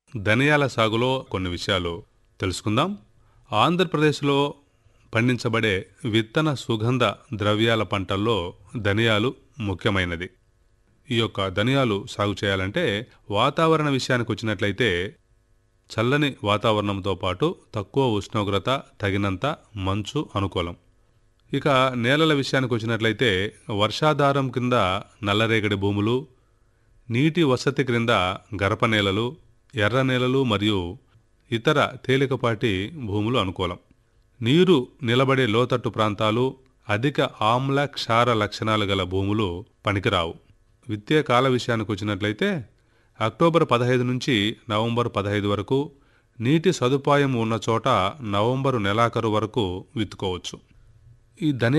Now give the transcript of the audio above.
ధనియాల సాగులో కొన్ని విషయాలు తెలుసుకుందాం ఆంధ్రప్రదేశ్లో పండించబడే విత్తన సుగంధ ద్రవ్యాల పంటల్లో ధనియాలు ముఖ్యమైనది ఈ యొక్క ధనియాలు సాగు చేయాలంటే వాతావరణ విషయానికి వచ్చినట్లయితే చల్లని వాతావరణంతో పాటు తక్కువ ఉష్ణోగ్రత తగినంత మంచు అనుకూలం ఇక నేలల విషయానికి వచ్చినట్లయితే వర్షాధారం కింద నల్లరేగడి భూములు నీటి వసతి క్రింద గరప నేలలు ఎర్ర నేలలు మరియు ఇతర తేలికపాటి భూములు అనుకూలం నీరు నిలబడే లోతట్టు ప్రాంతాలు అధిక ఆమ్ల క్షార లక్షణాలు గల భూములు పనికిరావు విత్తే కాల విషయానికి వచ్చినట్లయితే అక్టోబర్ పదహైదు నుంచి నవంబర్ పదహైదు వరకు నీటి సదుపాయం ఉన్న చోట నవంబరు నెలాఖరు వరకు విత్తుకోవచ్చు ఈ ధనియా